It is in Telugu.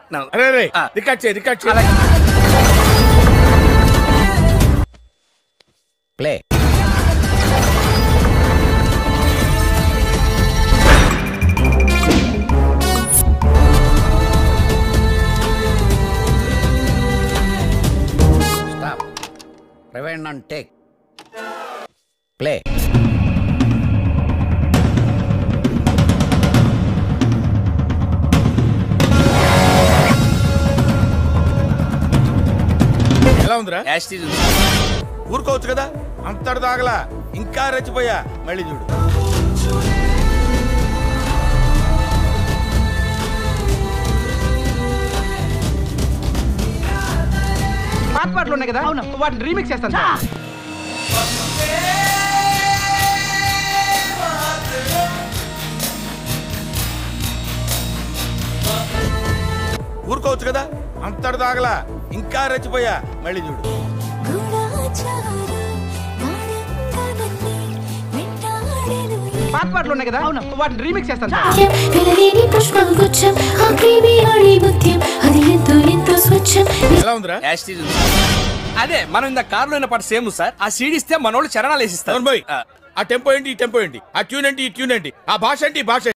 నా- అరే రే ఆ. రికార్డ్ చేయి రికార్డ్ చేయి అలాగే. Play stop rewind and take play ఎలా ఉందిరా యాష్ టీజ్ ఉంది. ఊరుకోవచ్చు కదా అంతటి దాగలా ఇంకా రెచ్చిపోయా మళ్ళీ చూడు పాత పాటలు ఉన్నాయి కదా అవును వాటిని రీమిక్స్ చేస్తాను సార్. ఊరుకోవచ్చు కదా అంతటి దాగలా ఇంకా రెచ్చిపోయా మళ్ళీ చూడు పాత పాటలు ఉన్నాయి కదా అవును వాటిని రీమిక్స్ చేస్తాను సార్. పిలలేని పుష్పగుచ్చం ఆ క్రీమీ అడి ముత్యం అది ఎంతో ఎంతో స్వచ్ఛం ఎలా ఉందిరా యాష్ టీజ్ ఉంది. అదే మనం ఇంత కార్లో ఉన్న పాట సేమ్ సార్ ఆ సీడ్ ఇస్తే మనోళ్ళు చరణాలు వేసిస్తారు అవును బాయ్ ఆ, ఆ టెంపో ఏంటి ఈ టెంపో ఏంటి ఆ ట్యూన్ ఏంటి ఈ ట్యూన్ ఏంటి ఆ భాష ఏంటి ఈ భాష